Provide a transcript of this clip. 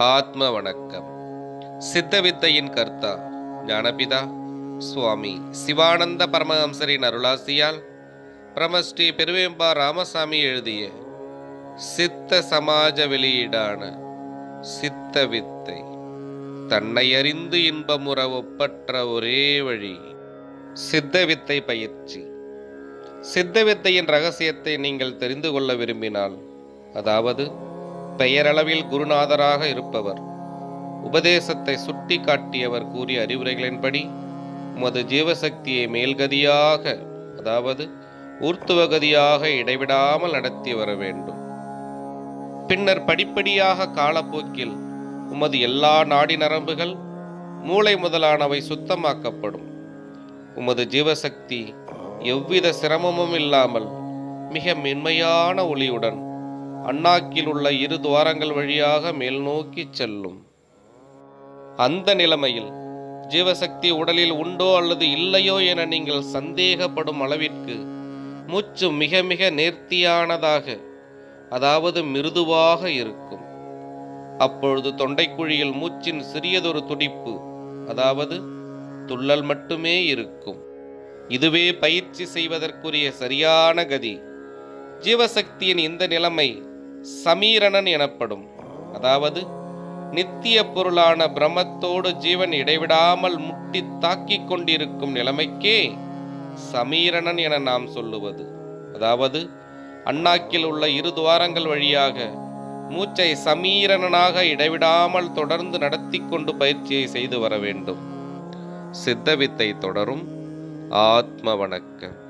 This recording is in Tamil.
ஆத்ம வணக்கம் சித்தவித்தையின் கர்த்தா ஞானபிதா சுவாமி சிவானந்த பரமஹம்சரின் அருளாசியால் பிரமஸ்ரீ பெருவேம்பா ராமசாமி எழுதிய சித்த சமாஜ வெளியீடான சித்த வித்தை தன்னை அறிந்து இன்பமுற ஒப்பற்ற ஒரே வழி சித்த வித்தை பயிற்சி சித்த வித்தையின் ரகசியத்தை நீங்கள் தெரிந்து கொள்ள விரும்பினால் அதாவது பெயரளவில் குருநாதராக இருப்பவர் உபதேசத்தை சுட்டி காட்டியவர் கூறிய அறிவுரைகளின்படி உமது ஜீவசக்தியை மேல்கதியாக அதாவது ஊர்த்துவகதியாக இடைவிடாமல் நடத்தி வர வேண்டும் பின்னர் படிப்படியாக காலப்போக்கில் உமது எல்லா நாடி நரம்புகள் மூளை முதலானவை சுத்தமாக்கப்படும் உமது ஜீவசக்தி எவ்வித சிரமமும் இல்லாமல் மிக மென்மையான ஒளியுடன் அண்ணாக்கில் உள்ள இரு துவாரங்கள் வழியாக மேல் நோக்கி செல்லும் அந்த நிலைமையில் ஜீவசக்தி உடலில் உண்டோ அல்லது இல்லையோ என நீங்கள் சந்தேகப்படும் அளவிற்கு மூச்சு மிக மிக நேர்த்தியானதாக அதாவது மிருதுவாக இருக்கும் அப்பொழுது தொண்டைக்குழியில் மூச்சின் சிறியதொரு துடிப்பு அதாவது துள்ளல் மட்டுமே இருக்கும் இதுவே பயிற்சி செய்வதற்குரிய சரியான கதி ஜீவசக்தியின் இந்த நிலைமை சமீரணன் எனப்படும் அதாவது நித்திய பொருளான பிரம்மத்தோடு ஜீவன் இடைவிடாமல் முட்டி தாக்கிக் கொண்டிருக்கும் நிலைமைக்கே சமீரணன் என நாம் சொல்லுவது அதாவது அண்ணாக்கில் உள்ள இரு துவாரங்கள் வழியாக மூச்சை சமீரணனாக இடைவிடாமல் தொடர்ந்து நடத்தி கொண்டு பயிற்சியை செய்து வர வேண்டும் சித்தவித்தை தொடரும் ஆத்ம வணக்கம்